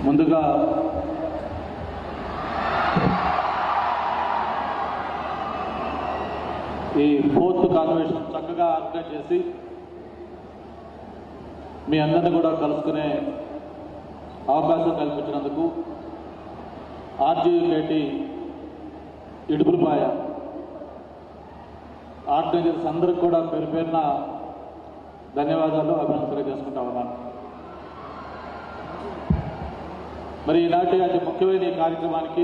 ముందుగా ఈ fourth convention చక్కగా ఆర్గనైజ్ చేసి మీ అందరిని కూడా కలుసుకునే అవకాశం కల్పించినందుకు ఆర్జీకేటి ఇడుపులపాయ ఆర్గనైజర్స్ అందరికి కూడా పేరు పేరున ధన్యవాదాలు అభినందనలు తెలియజేసుకుంటా ఉన్నాను మరి ఈనాటి అతి ముఖ్యమైన ఈ కార్యక్రమానికి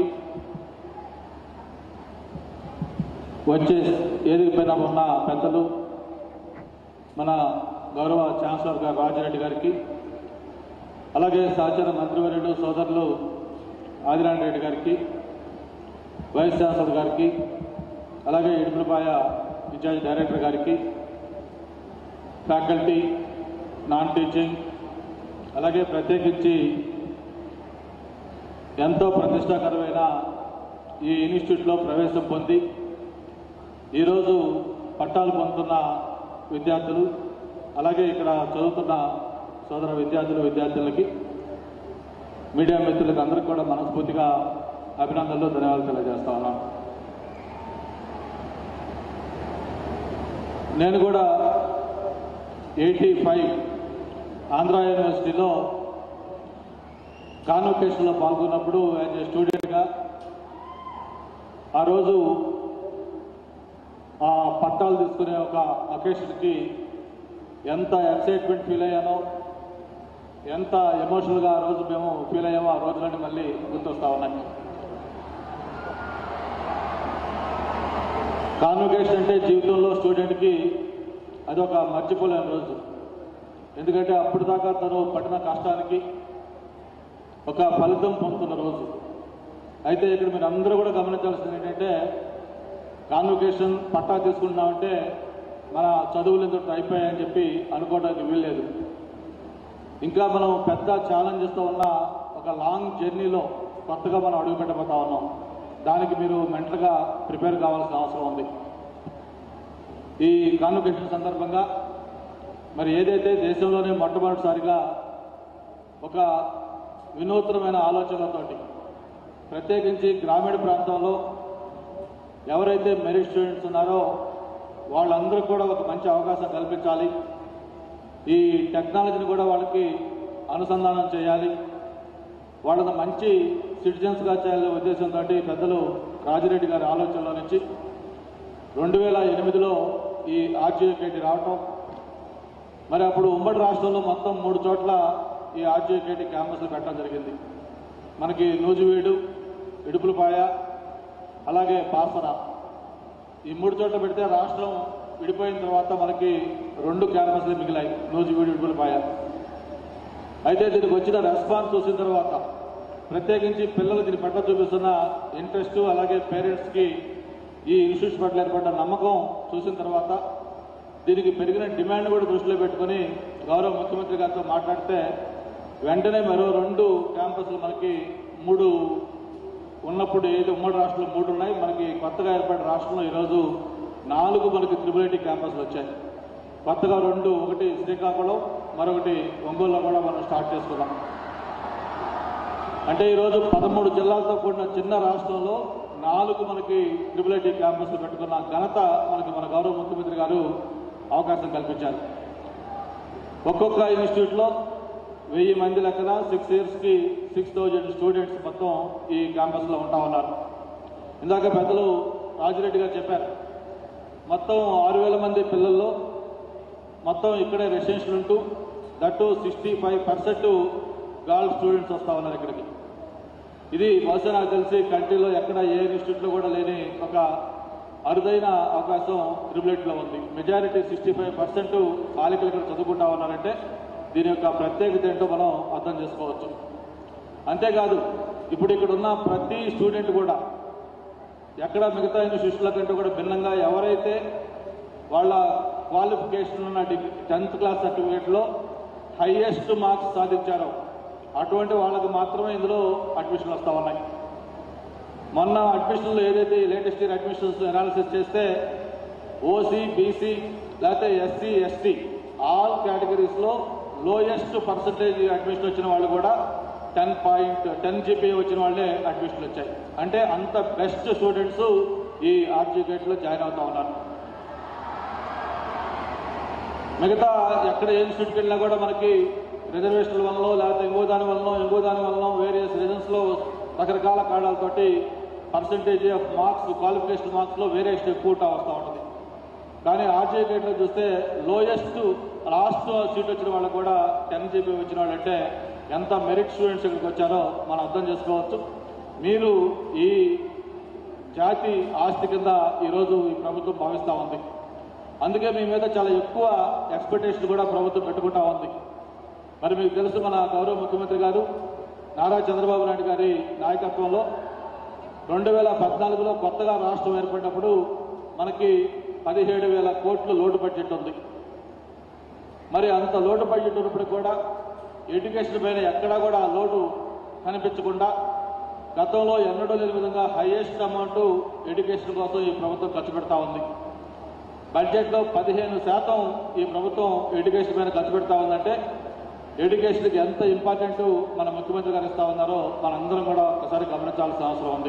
వచ్చే ఏదికి పైన ఉన్న పెద్దలు మన గౌరవ ఛాన్సలర్ గారు రాజిరెడ్డి గారికి అలాగే సహచర మంత్రివర్యుడు సోదరులు ఆదినారాయణ రెడ్డి గారికి వైస్ ఛాన్సలర్ గారికి అలాగే ఇడుపులపాయ ఇన్ఛార్జ్ డైరెక్టర్ గారికి ఫ్యాకల్టీ నాన్ టీచింగ్ అలాగే ప్రత్యేకించి ఎంతో ప్రతిష్టాకరమైన ఈ ఇన్స్టిట్యూట్లో ప్రవేశం పొంది ఈరోజు పట్టాలు పొందుతున్న విద్యార్థులు అలాగే ఇక్కడ చదువుతున్న సోదర విద్యార్థులు విద్యార్థులకి మీడియా మిత్రులకు అందరికీ కూడా మనస్ఫూర్తిగా అభినందనలు ధన్యవాదాలు తెలియజేస్తా ఉన్నాను నేను కూడా ఎయిటీ ఫైవ్ ఆంధ్ర యూనివర్సిటీలో కాన్వకేషన్లో పాల్గొన్నప్పుడు యాజ్ ఏ స్టూడెంట్గా ఆ రోజు ఆ పట్టాలు తీసుకునే ఒక అకేషన్కి ఎంత ఎక్సైట్మెంట్ ఫీల్ అయ్యానో ఎంత ఎమోషనల్గా ఆ రోజు మేము ఫీల్ అయ్యామో ఆ రోజులన్నీ మళ్ళీ గుర్తొస్తా ఉన్నాయి కాన్వకేషన్ అంటే జీవితంలో స్టూడెంట్కి అదొక మర్చిపోలేని రోజు ఎందుకంటే అప్పుడు దాకా తను పడిన కష్టానికి ఒక ఫలితం పొందుతున్న రోజు అయితే ఇక్కడ మీరు అందరూ కూడా గమనించాల్సింది ఏంటంటే కాన్వకేషన్ పట్టా తీసుకుంటున్నామంటే మన చదువులు ఎందుకు అయిపోయాయని చెప్పి అనుకోవడానికి వీల్లేదు ఇంకా మనం పెద్ద ఛాలెంజెస్తో ఉన్న ఒక లాంగ్ జర్నీలో కొత్తగా మనం అడుగు పెట్టబోతా ఉన్నాం దానికి మీరు మెంటల్గా ప్రిపేర్ కావాల్సిన అవసరం ఉంది ఈ కాన్వకేషన్ సందర్భంగా మరి ఏదైతే దేశంలోనే మొట్టమొదటిసారిగా ఒక వినూత్నమైన ఆలోచనలతోటి ప్రత్యేకించి గ్రామీణ ప్రాంతంలో ఎవరైతే మెరిట్ స్టూడెంట్స్ ఉన్నారో వాళ్ళందరూ కూడా ఒక మంచి అవకాశం కల్పించాలి ఈ టెక్నాలజీని కూడా వాళ్ళకి అనుసంధానం చేయాలి వాళ్ళని మంచి సిటిజన్స్గా చేయాలనే ఉద్దేశంతో పెద్దలు రాజిరెడ్డి గారి ఆలోచనలో నుంచి రెండు వేల ఎనిమిదిలో ఈ ఆర్జీకేటి రావటం మరి అప్పుడు ఉమ్మడి రాష్ట్రంలో మొత్తం మూడు చోట్ల ఈ ఆర్జీకేటి క్యాంపస్లు పెట్టడం జరిగింది మనకి నూజివీడు ఇడుపులపాయ అలాగే పాసర ఈ మూడు చోట్ల పెడితే రాష్ట్రం విడిపోయిన తర్వాత మనకి రెండు క్యాంపస్లు మిగిలాయి నూజివీడు ఇడుపులపాయ అయితే దీనికి వచ్చిన రెస్పాన్స్ చూసిన తర్వాత ప్రత్యేకించి పిల్లలు దీని పట్ల చూపిస్తున్న ఇంట్రెస్ట్ అలాగే పేరెంట్స్కి ఈ ఇన్స్టిట్యూట్ పట్ల ఏర్పడ్డ నమ్మకం చూసిన తర్వాత దీనికి పెరిగిన డిమాండ్ కూడా దృష్టిలో పెట్టుకొని గౌరవ ముఖ్యమంత్రి గారితో మాట్లాడితే వెంటనే మరో రెండు క్యాంపస్లు మనకి మూడు ఉన్నప్పుడు ఏదో ఉమ్మడి రాష్ట్రంలో మూడు ఉన్నాయి మనకి కొత్తగా ఏర్పడిన రాష్ట్రంలో ఈరోజు నాలుగు మనకి త్రిబుల్ ఐటీ క్యాంపస్లు వచ్చాయి కొత్తగా రెండు ఒకటి శ్రీకాకుళం మరొకటి ఒంగోలులో కూడా మనం స్టార్ట్ చేసుకున్నాం అంటే ఈరోజు పదమూడు జిల్లాలతో కూడిన చిన్న రాష్ట్రంలో నాలుగు మనకి త్రిబుల్ ఐటీ క్యాంపస్లు పెట్టుకున్న ఘనత మనకి మన గౌరవ ముఖ్యమంత్రి గారు అవకాశం కల్పించారు ఒక్కొక్క ఇన్స్టిట్యూట్లో వెయ్యి మంది లెక్కన సిక్స్ ఇయర్స్కి సిక్స్ థౌజండ్ స్టూడెంట్స్ మొత్తం ఈ క్యాంపస్లో ఉంటా ఉన్నారు ఇందాక పెద్దలు రాజిరెడ్డి గారు చెప్పారు మొత్తం ఆరు వేల మంది పిల్లల్లో మొత్తం ఇక్కడే రెసిడెన్షియల్ ఉంటూ that sixty five percent girl students వస్తూ ఉన్నారు ఇక్కడికి ఇది బహుశా నాకు తెలిసి కంట్రీలో ఎక్కడ ఏ ఇన్స్టిట్యూట్లో కూడా లేని ఒక అరుదైన అవకాశం ట్రిబులెట్లో ఉంది మెజారిటీ సిక్స్టీ ఫైవ్ పర్సెంట్ బాలికలు ఇక్కడ చదువుకుంటా ఉన్నారంటే దీని యొక్క ప్రత్యేకత ఏంటో మనం అర్థం చేసుకోవచ్చు అంతేకాదు ఇప్పుడు ఇక్కడ ఉన్న ప్రతి స్టూడెంట్ కూడా ఎక్కడ మిగతా ఇన్స్టిట్యూట్ల కంటే కూడా భిన్నంగా ఎవరైతే వాళ్ళ క్వాలిఫికేషన్ ఉన్న డిగ్రీ టెన్త్ క్లాస్ సర్టిఫికేట్లో హైయెస్ట్ మార్క్స్ సాధించారో అటువంటి వాళ్ళకి మాత్రమే ఇందులో అడ్మిషన్లు వస్తూ ఉన్నాయి మొన్న అడ్మిషన్లు ఏదైతే లేటెస్ట్ ఇయర్ అడ్మిషన్స్ అనాలిసిస్ చేస్తే ఓసీ బీసీ లేకపోతే ఎస్సీ ఎస్టీ ఆల్ కేటగిరీస్లో లోయెస్ట్ పర్సంటేజ్ అడ్మిషన్ వచ్చిన వాళ్ళు కూడా టెన్ పాయింట్ టెన్ జీపీ వచ్చిన వాళ్ళే అడ్మిషన్లు వచ్చాయి అంటే అంత బెస్ట్ స్టూడెంట్స్ ఈ ఆర్జీ గేట్లో జాయిన్ అవుతా ఉన్నారు మిగతా ఎక్కడ ఏ ఇన్స్టిట్యూట్కి వెళ్ళినా కూడా మనకి రిజర్వేషన్ల వల్ల లేకపోతే ఇంకో దాని వల్ల ఇంకో దాని వల్ల వేరియస్ రీజన్స్లో రకరకాల కారణాలతోటి పర్సంటేజ్ ఆఫ్ మార్క్స్ క్వాలిఫికేషన్ మార్క్స్లో వేరియేషన్ ఎక్కువ ఉంటా వస్తూ ఉంటుంది కానీ ఆర్జే గేట్లో చూస్తే లోయెస్ట్ లాస్ట్ సీట్ వచ్చిన వాళ్ళకు కూడా టెన్ జీబీ వచ్చిన వాళ్ళంటే ఎంత మెరిట్ స్టూడెంట్స్ ఇక్కడికి వచ్చారో మనం అర్థం చేసుకోవచ్చు మీరు ఈ జాతి ఆస్తి కింద ఈరోజు ఈ ప్రభుత్వం భావిస్తూ ఉంది అందుకే మీ మీద చాలా ఎక్కువ ఎక్స్పెక్టేషన్ కూడా ప్రభుత్వం పెట్టుకుంటా ఉంది మరి మీకు తెలుసు మన గౌరవ ముఖ్యమంత్రి గారు నారా చంద్రబాబు నాయుడు గారి నాయకత్వంలో రెండు వేల పద్నాలుగులో కొత్తగా రాష్ట్రం ఏర్పడినప్పుడు మనకి పదిహేడు వేల కోట్లు లోటు బడ్జెట్ ఉంది మరి అంత లోటు బడ్జెట్ ఉన్నప్పుడు కూడా ఎడ్యుకేషన్ పైన ఎక్కడా కూడా ఆ లోటు కనిపించకుండా గతంలో ఎన్నడూ లేని విధంగా హైయెస్ట్ అమౌంట్ ఎడ్యుకేషన్ కోసం ఈ ప్రభుత్వం ఖర్చు పెడతా ఉంది బడ్జెట్లో పదిహేను శాతం ఈ ప్రభుత్వం ఎడ్యుకేషన్ పైన ఖర్చు పెడతా ఉందంటే ఎడ్యుకేషన్కి ఎంత ఇంపార్టెంట్ మన ముఖ్యమంత్రి గారు ఇస్తా ఉన్నారో మనందరం కూడా ఒకసారి గమనించాల్సిన అవసరం ఉంది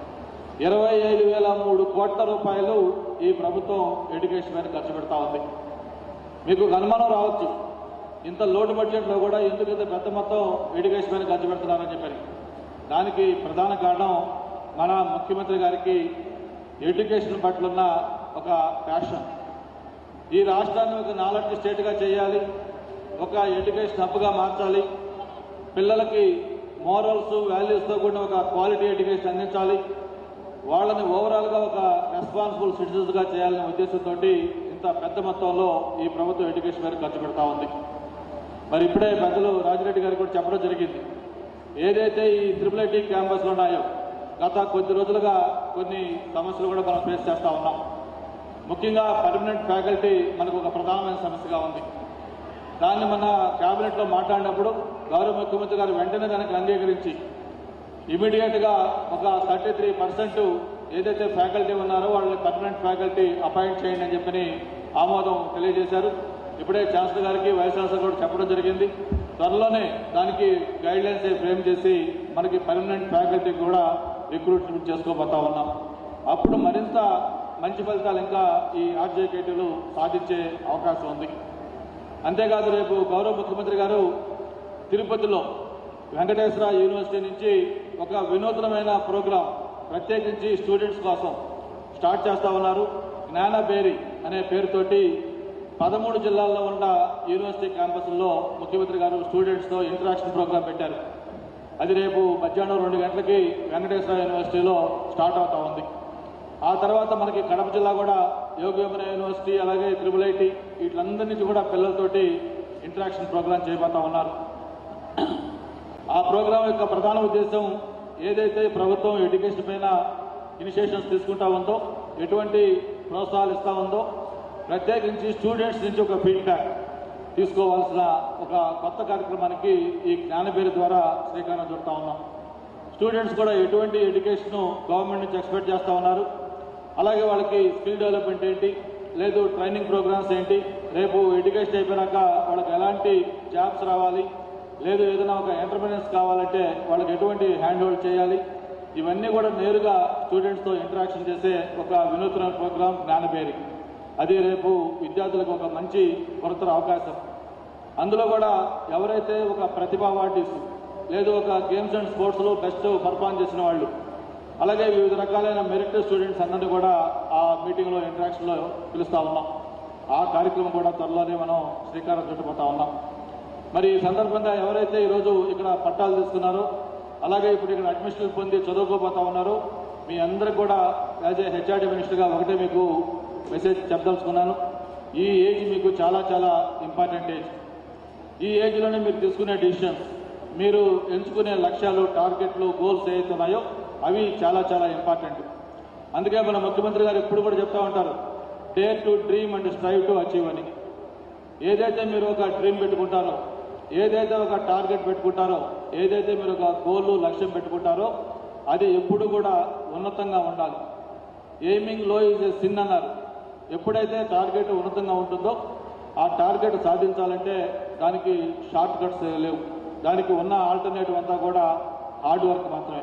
ఇరవై ఐదు వేల మూడు కోట్ల రూపాయలు ఈ ప్రభుత్వం ఎడ్యుకేషన్ మీద ఖర్చు పెడతా ఉంది మీకు అనుమానం రావచ్చు ఇంత లోటు బడ్జెట్లో కూడా ఎందుకు ఇంత పెద్ద మొత్తం ఎడ్యుకేషన్ మీద ఖర్చు పెడుతున్నారని చెప్పని దానికి ప్రధాన కారణం మన ముఖ్యమంత్రి గారికి ఎడ్యుకేషన్ పట్ల ఉన్న ఒక ప్యాషన్ ఈ రాష్ట్రాన్ని ఒక నాలెడ్జ్ స్టేట్గా చేయాలి ఒక ఎడ్యుకేషన్ హబ్గా మార్చాలి పిల్లలకి మోరల్స్ వాల్యూస్తో కూడిన ఒక క్వాలిటీ ఎడ్యుకేషన్ అందించాలి వాళ్ళని ఓవరాల్గా ఒక రెస్పాన్సిబుల్ సిటిజన్స్గా చేయాలనే ఉద్దేశంతో ఇంత పెద్ద మొత్తంలో ఈ ప్రభుత్వం ఎడ్యుకేషన్ మీద ఖర్చు పెడతా ఉంది మరి ఇప్పుడే పెద్దలు రాజిరెడ్డి గారు కూడా చెప్పడం జరిగింది ఏదైతే ఈ త్రిపుల్ ఐటీ క్యాంపస్లు ఉన్నాయో గత కొద్ది రోజులుగా కొన్ని సమస్యలు కూడా మనం ఫేస్ చేస్తూ ఉన్నాం ముఖ్యంగా పర్మనెంట్ ఫ్యాకల్టీ మనకు ఒక ప్రధానమైన సమస్యగా ఉంది దాన్ని మన క్యాబినెట్లో మాట్లాడినప్పుడు గౌరవ ముఖ్యమంత్రి గారు వెంటనే దానికి అంగీకరించి ఇమీడియట్గా ఒక థర్టీ త్రీ పర్సెంట్ ఏదైతే ఫ్యాకల్టీ ఉన్నారో వాళ్ళని పర్మనెంట్ ఫ్యాకల్టీ అపాయింట్ చేయండి అని చెప్పని ఆమోదం తెలియజేశారు ఇప్పుడే ఛాన్సలర్ గారికి వైస్ ఛాన్సలర్ కూడా చెప్పడం జరిగింది త్వరలోనే దానికి గైడ్ లైన్స్ ఫ్రేమ్ చేసి మనకి పర్మనెంట్ ఫ్యాకల్టీ కూడా రిక్రూట్మెంట్ చేసుకోబోతా ఉన్నాం అప్పుడు మరింత మంచి ఫలితాలు ఇంకా ఈ ఆర్జేకేటీలు సాధించే అవకాశం ఉంది అంతేకాదు రేపు గౌరవ ముఖ్యమంత్రి గారు తిరుపతిలో వెంకటేశ్వర యూనివర్సిటీ నుంచి ఒక వినూత్నమైన ప్రోగ్రాం ప్రత్యేకించి స్టూడెంట్స్ కోసం స్టార్ట్ చేస్తా ఉన్నారు జ్ఞానబేరి అనే పేరుతోటి పదమూడు జిల్లాల్లో ఉన్న యూనివర్సిటీ క్యాంపస్ల్లో ముఖ్యమంత్రి గారు స్టూడెంట్స్తో ఇంటరాక్షన్ ప్రోగ్రాం పెట్టారు అది రేపు మధ్యాహ్నం రెండు గంటలకి వెంకటేశ్వర యూనివర్సిటీలో స్టార్ట్ అవుతా ఉంది ఆ తర్వాత మనకి కడప జిల్లా కూడా యోగయోగన యూనివర్సిటీ అలాగే త్రిబుల్ ఐటీ వీటిలందరి నుంచి కూడా పిల్లలతోటి ఇంటరాక్షన్ ప్రోగ్రాం చేయబోతా ఉన్నారు ఆ ప్రోగ్రాం యొక్క ప్రధాన ఉద్దేశం ఏదైతే ప్రభుత్వం ఎడ్యుకేషన్ పైన ఇనిషియేషన్స్ తీసుకుంటా ఉందో ఎటువంటి ప్రోత్సాహాలు ఇస్తా ఉందో ప్రత్యేకించి స్టూడెంట్స్ నుంచి ఒక ఫీడ్బ్యాక్ తీసుకోవాల్సిన ఒక కొత్త కార్యక్రమానికి ఈ జ్ఞానబేరి ద్వారా శ్రీకారం చుడతా ఉన్నాం స్టూడెంట్స్ కూడా ఎటువంటి ఎడ్యుకేషన్ గవర్నమెంట్ నుంచి ఎక్స్పెక్ట్ చేస్తూ ఉన్నారు అలాగే వాళ్ళకి స్కిల్ డెవలప్మెంట్ ఏంటి లేదు ట్రైనింగ్ ప్రోగ్రామ్స్ ఏంటి రేపు ఎడ్యుకేషన్ అయిపోయినాక వాళ్ళకి ఎలాంటి జాబ్స్ రావాలి లేదు ఏదైనా ఒక ఎంటర్ప్రినర్స్ కావాలంటే వాళ్ళకి ఎటువంటి హ్యాండ్ హోల్డ్ చేయాలి ఇవన్నీ కూడా నేరుగా స్టూడెంట్స్తో ఇంటరాక్షన్ చేసే ఒక వినూత్న ప్రోగ్రాం జ్ఞానబేరి అది రేపు విద్యార్థులకు ఒక మంచి కొరతర అవకాశం అందులో కూడా ఎవరైతే ఒక ప్రతిభా అవార్డీస్ లేదు ఒక గేమ్స్ అండ్ స్పోర్ట్స్లో బెస్ట్ పర్ఫార్మ్ చేసిన వాళ్ళు అలాగే వివిధ రకాలైన మెరిట్ స్టూడెంట్స్ అందరినీ కూడా ఆ మీటింగ్లో ఇంటరాక్షన్లో పిలుస్తా ఉన్నాం ఆ కార్యక్రమం కూడా త్వరలోనే మనం శ్రీకారం చుట్టుపోతా ఉన్నాం మరి ఈ సందర్భంగా ఎవరైతే ఈరోజు ఇక్కడ పట్టాలు తీసుకున్నారో అలాగే ఇప్పుడు ఇక్కడ అడ్మిషన్లు పొంది చదువుకోబోతా ఉన్నారో మీ అందరికి కూడా యాజ్ ఏ హెచ్ఆర్డి మినిస్టర్గా ఒకటే మీకు మెసేజ్ చెప్పదలుచుకున్నాను ఈ ఏజ్ మీకు చాలా చాలా ఇంపార్టెంట్ ఏజ్ ఈ ఏజ్లోనే మీరు తీసుకునే డిసిషన్స్ మీరు ఎంచుకునే లక్ష్యాలు టార్గెట్లు గోల్స్ ఏవైతే ఉన్నాయో అవి చాలా చాలా ఇంపార్టెంట్ అందుకే మన ముఖ్యమంత్రి గారు ఎప్పుడు కూడా చెప్తా ఉంటారు dare to dream and strive to achieve అని ఏదైతే మీరు ఒక డ్రీమ్ పెట్టుకుంటారో ఏదైతే ఒక టార్గెట్ పెట్టుకుంటారో ఏదైతే మీరు ఒక గోల్ లక్ష్యం పెట్టుకుంటారో అది ఎప్పుడు కూడా ఉన్నతంగా ఉండాలి ఎయిమింగ్ లో ఈజ్ ఏ సిన్ అన్నారు ఎప్పుడైతే టార్గెట్ ఉన్నతంగా ఉంటుందో ఆ టార్గెట్ సాధించాలంటే దానికి షార్ట్ కట్స్ లేవు దానికి ఉన్న ఆల్టర్నేటివ్ అంతా కూడా హార్డ్ వర్క్ మాత్రమే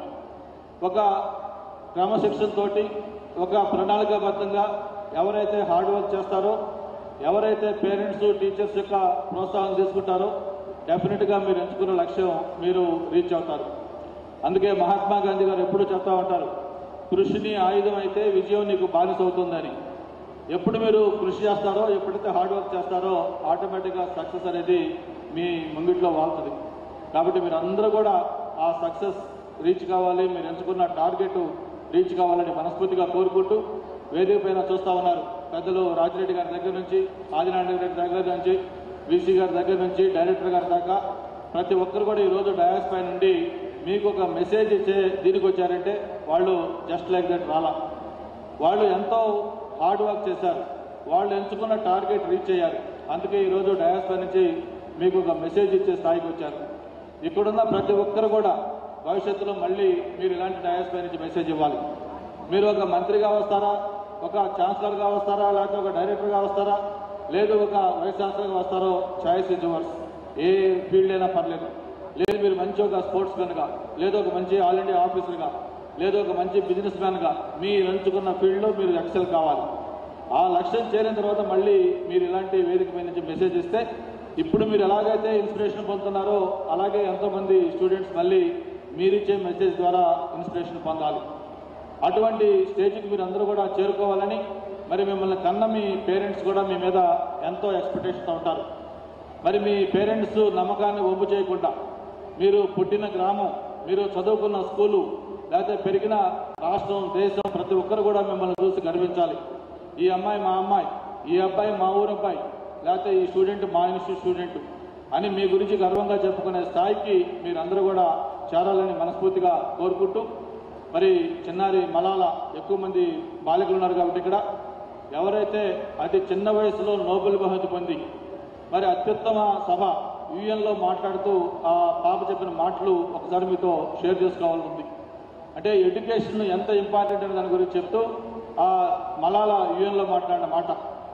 ఒక క్రమశిక్షణ తోటి ఒక ప్రణాళికాబద్ధంగా ఎవరైతే హార్డ్ వర్క్ చేస్తారో ఎవరైతే పేరెంట్స్ టీచర్స్ యొక్క ప్రోత్సాహం తీసుకుంటారో డెఫినెట్గా మీరు ఎంచుకున్న లక్ష్యం మీరు రీచ్ అవుతారు అందుకే మహాత్మా గాంధీ గారు ఎప్పుడూ చెప్తా ఉంటారు కృషిని ఆయుధం అయితే విజయం నీకు బానిస అవుతుందని ఎప్పుడు మీరు కృషి చేస్తారో ఎప్పుడైతే హార్డ్ వర్క్ చేస్తారో ఆటోమేటిక్గా సక్సెస్ అనేది మీ ముంగిట్లో వాళ్తుంది కాబట్టి మీరు అందరూ కూడా ఆ సక్సెస్ రీచ్ కావాలి మీరు ఎంచుకున్న టార్గెట్ రీచ్ కావాలని మనస్ఫూర్తిగా కోరుకుంటూ వేదిక పైన చూస్తా ఉన్నారు పెద్దలు రాజిరెడ్డి గారి దగ్గర నుంచి ఆదినారాయణ రెడ్డి దగ్గర నుంచి వీసీ గారి దగ్గర నుంచి డైరెక్టర్ గారి దాకా ప్రతి ఒక్కరు కూడా ఈరోజు డయాస్ పై నుండి మీకు ఒక మెసేజ్ ఇచ్చే దీనికి వచ్చారంటే వాళ్ళు జస్ట్ లైక్ దట్ రాలా వాళ్ళు ఎంతో హార్డ్ వర్క్ చేశారు వాళ్ళు ఎంచుకున్న టార్గెట్ రీచ్ అయ్యారు అందుకే ఈరోజు డయాస్ పై నుంచి మీకు ఒక మెసేజ్ ఇచ్చే స్థాయికి వచ్చారు ఇక్కడున్న ప్రతి ఒక్కరు కూడా భవిష్యత్తులో మళ్ళీ మీరు ఇలాంటి డయాస్ పై నుంచి మెసేజ్ ఇవ్వాలి మీరు ఒక మంత్రిగా వస్తారా ఒక ఛాన్సలర్గా వస్తారా లేకపోతే ఒక డైరెక్టర్గా వస్తారా లేదు ఒక వైస్ ఛాన్సలర్గా వస్తారో చాయిస్ ఇస్ యువర్స్ ఏ ఫీల్డ్ అయినా పర్లేదు లేదు మీరు మంచి ఒక స్పోర్ట్స్ గా లేదు ఒక మంచి ఆల్ ఇండియా ఆఫీసర్గా లేదు ఒక మంచి బిజినెస్ మ్యాన్గా మీరు ఎంచుకున్న ఫీల్డ్లో మీరు ఎక్సెల్ కావాలి ఆ లక్ష్యం చేరిన తర్వాత మళ్ళీ మీరు ఇలాంటి వేదిక మీద నుంచి మెసేజ్ ఇస్తే ఇప్పుడు మీరు ఎలాగైతే ఇన్స్పిరేషన్ పొందుతున్నారో అలాగే ఎంతోమంది స్టూడెంట్స్ మళ్ళీ మీరిచ్చే మెసేజ్ ద్వారా ఇన్స్పిరేషన్ పొందాలి అటువంటి స్టేజ్కి మీరు అందరూ కూడా చేరుకోవాలని మరి మిమ్మల్ని కన్న మీ పేరెంట్స్ కూడా మీ మీద ఎంతో ఎక్స్పెక్టేషన్తో ఉంటారు మరి మీ పేరెంట్స్ నమ్మకాన్ని ఒప్పు చేయకుండా మీరు పుట్టిన గ్రామం మీరు చదువుకున్న స్కూలు లేకపోతే పెరిగిన రాష్ట్రం దేశం ప్రతి ఒక్కరు కూడా మిమ్మల్ని చూసి గర్వించాలి ఈ అమ్మాయి మా అమ్మాయి ఈ అబ్బాయి మా ఊరు అబ్బాయి లేకపోతే ఈ స్టూడెంట్ మా ఇన్స్టిట్యూట్ స్టూడెంట్ అని మీ గురించి గర్వంగా చెప్పుకునే స్థాయికి మీరందరూ కూడా చేరాలని మనస్ఫూర్తిగా కోరుకుంటూ మరి చిన్నారి మలాల ఎక్కువ మంది బాలికలు ఉన్నారు కాబట్టి ఇక్కడ ఎవరైతే అతి చిన్న వయసులో నోబెల్ బహుమతి పొంది మరి అత్యుత్తమ సభ యూఎన్లో మాట్లాడుతూ ఆ పాప చెప్పిన మాటలు ఒకసారి మీతో షేర్ చేసుకోవాలని ఉంది అంటే ఎడ్యుకేషన్ ఎంత ఇంపార్టెంట్ అనే దాని గురించి చెప్తూ ఆ మలాల యూఎన్లో మాట్లాడిన మాట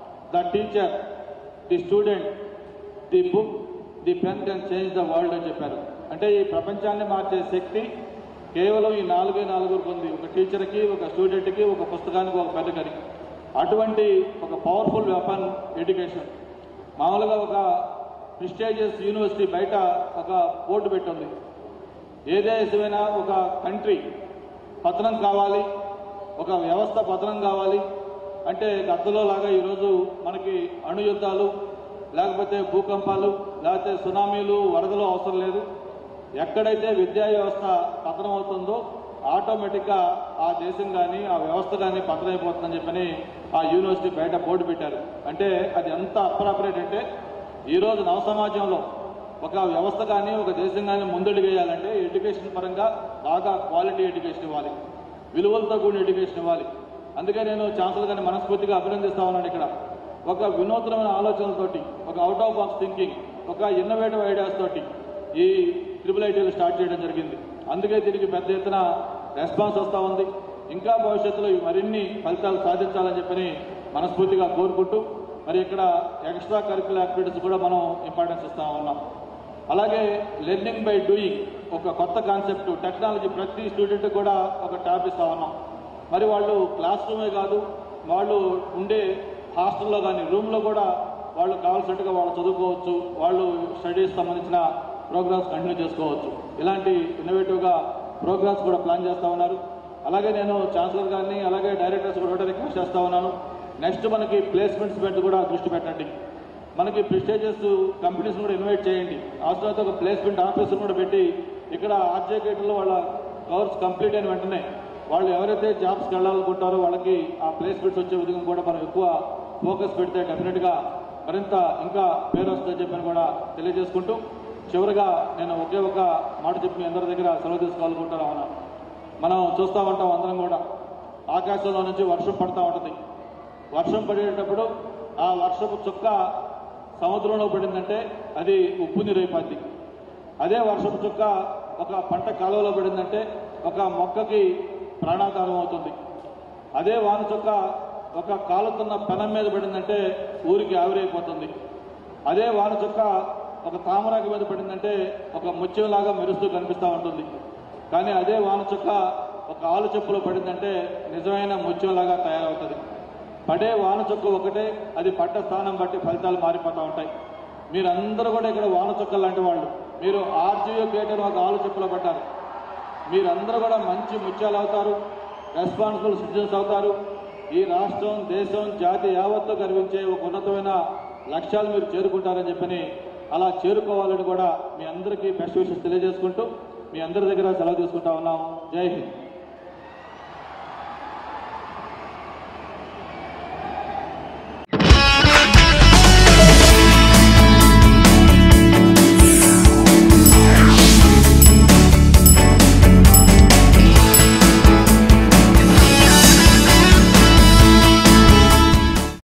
the teacher the student the book the pen can change the world అని చెప్పారు అంటే ఈ ప్రపంచాన్ని మార్చే శక్తి కేవలం ఈ నాలుగే నలుగురికి ఉంది ఒక టీచర్కి ఒక స్టూడెంట్కి ఒక పుస్తకానికి ఒక పెద్దకని అటువంటి ఒక పవర్ఫుల్ వెపన్ ఎడ్యుకేషన్ మామూలుగా ఒక ప్రిస్టేజియస్ యూనివర్సిటీ బయట ఒక బోర్డు పెట్టింది ఏ దేశమైనా ఒక కంట్రీ పతనం కావాలి ఒక వ్యవస్థ పతనం కావాలి అంటే గతంలో లాగా ఈరోజు మనకి అణుయుద్ధాలు లేకపోతే భూకంపాలు లేకపోతే సునామీలు వరదలు అవసరం లేదు ఎక్కడైతే విద్యా వ్యవస్థ పతనం అవుతుందో ఆటోమేటిక్గా ఆ దేశం కానీ ఆ వ్యవస్థ కానీ పతనం అయిపోతుందని చెప్పని ఆ యూనివర్సిటీ బయట బోర్డు పెట్టారు అంటే అది ఎంత అప్రాపరేట్ అంటే ఈరోజు నవ సమాజంలో ఒక వ్యవస్థ కానీ ఒక దేశం కానీ ముందడుగు వేయాలంటే ఎడ్యుకేషన్ పరంగా బాగా క్వాలిటీ ఎడ్యుకేషన్ ఇవ్వాలి విలువలతో కూడిన ఎడ్యుకేషన్ ఇవ్వాలి అందుకే నేను ఛాన్సలర్ గారిని మనస్ఫూర్తిగా అభినందిస్తా ఉన్నాను ఇక్కడ ఒక వినూత్నమైన ఆలోచనలతోటి ఒక అవుట్ ఆఫ్ బాక్స్ థింకింగ్ ఒక ఇన్నోవేటివ్ ఐడియాస్ తోటి ఈ ట్రిపుల్ ఐటీలు స్టార్ట్ చేయడం జరిగింది అందుకే దీనికి పెద్ద ఎత్తున రెస్పాన్స్ వస్తూ ఉంది ఇంకా భవిష్యత్తులో ఇవి మరిన్ని ఫలితాలు సాధించాలని చెప్పని మనస్ఫూర్తిగా కోరుకుంటూ మరి ఇక్కడ ఎక్స్ట్రా కరికులర్ యాక్టివిటీస్ కూడా మనం ఇంపార్టెన్స్ ఇస్తా ఉన్నాం అలాగే లెర్నింగ్ బై డూయింగ్ ఒక కొత్త కాన్సెప్ట్ టెక్నాలజీ ప్రతి స్టూడెంట్ కూడా ఒక ట్యాబ్ ఇస్తా ఉన్నాం మరి వాళ్ళు క్లాస్ రూమే కాదు వాళ్ళు ఉండే హాస్టల్లో కానీ రూమ్లో కూడా వాళ్ళు కావాల్సినట్టుగా వాళ్ళు చదువుకోవచ్చు వాళ్ళు స్టడీస్ సంబంధించిన ప్రోగ్రామ్స్ కంటిన్యూ చేసుకోవచ్చు ఇలాంటి ఇన్నోవేటివ్గా ప్రోగ్రామ్స్ కూడా ప్లాన్ చేస్తూ ఉన్నారు అలాగే నేను ఛాన్సలర్ గారిని అలాగే డైరెక్టర్స్ కూడా రిక్వెస్ట్ చేస్తూ ఉన్నాను నెక్స్ట్ మనకి ప్లేస్మెంట్స్ మీద కూడా దృష్టి పెట్టండి మనకి ప్రిస్టేజియస్ కంపెనీస్ కూడా ఇన్వైట్ చేయండి అవసరమైతే ఒక ప్లేస్మెంట్ ఆఫీసర్ కూడా పెట్టి ఇక్కడ ఆర్జే గేట్లో వాళ్ళ కోర్స్ కంప్లీట్ అయిన వెంటనే వాళ్ళు ఎవరైతే జాబ్స్కి వెళ్ళాలనుకుంటారో వాళ్ళకి ఆ ప్లేస్మెంట్స్ వచ్చే విధంగా కూడా మనం ఎక్కువ ఫోకస్ పెడితే డెఫినెట్గా మరింత ఇంకా పేరు వస్తుందని చెప్పని కూడా తెలియజేసుకుంటూ చివరిగా నేను ఒకే ఒక మాట చెప్పి మీ అందరి దగ్గర సెలవు తీసుకోవాలనుకుంటాను అవునా మనం చూస్తూ ఉంటాం అందరం కూడా ఆకాశంలో నుంచి వర్షం పడుతూ ఉంటుంది వర్షం పడేటప్పుడు ఆ వర్షపు చుక్క సముద్రంలో పడిందంటే అది ఉప్పు నీరైపోద్ది అదే వర్షపు చుక్క ఒక పంట కాలువలో పడిందంటే ఒక మొక్కకి ప్రాణాధారం అవుతుంది అదే వాన చుక్క ఒక కాలుతున్న పెనం మీద పడిందంటే ఊరికి ఆవిరైపోతుంది అదే వాన చుక్క ఒక తామరాకు మీద పడిందంటే ఒక ముత్యంలాగా మెరుస్తూ కనిపిస్తూ ఉంటుంది కానీ అదే వాన చుక్క ఒక ఆలు చెప్పులో పడిందంటే నిజమైన ముత్యంలాగా తయారవుతుంది పడే వాన చుక్క ఒకటే అది పడ్డ స్థానం బట్టి ఫలితాలు మారిపోతూ ఉంటాయి మీరందరూ కూడా ఇక్కడ వాన చుక్కలు లాంటి వాళ్ళు మీరు ఆర్జీఓ కేటర్ ఒక ఆలు చెప్పులో పడ్డారు మీరందరూ కూడా మంచి ముత్యాలు అవుతారు రెస్పాన్సిబుల్ సిటిజన్స్ అవుతారు ఈ రాష్ట్రం దేశం జాతి యావత్తు గర్వించే ఒక ఉన్నతమైన లక్ష్యాలు మీరు చేరుకుంటారని చెప్పని అలా చేరుకోవాలని కూడా మీ అందరికీ బెస్ట్ విషెస్ తెలియజేసుకుంటూ మీ అందరి దగ్గర సెలవు తీసుకుంటా ఉన్నాం జై హింద్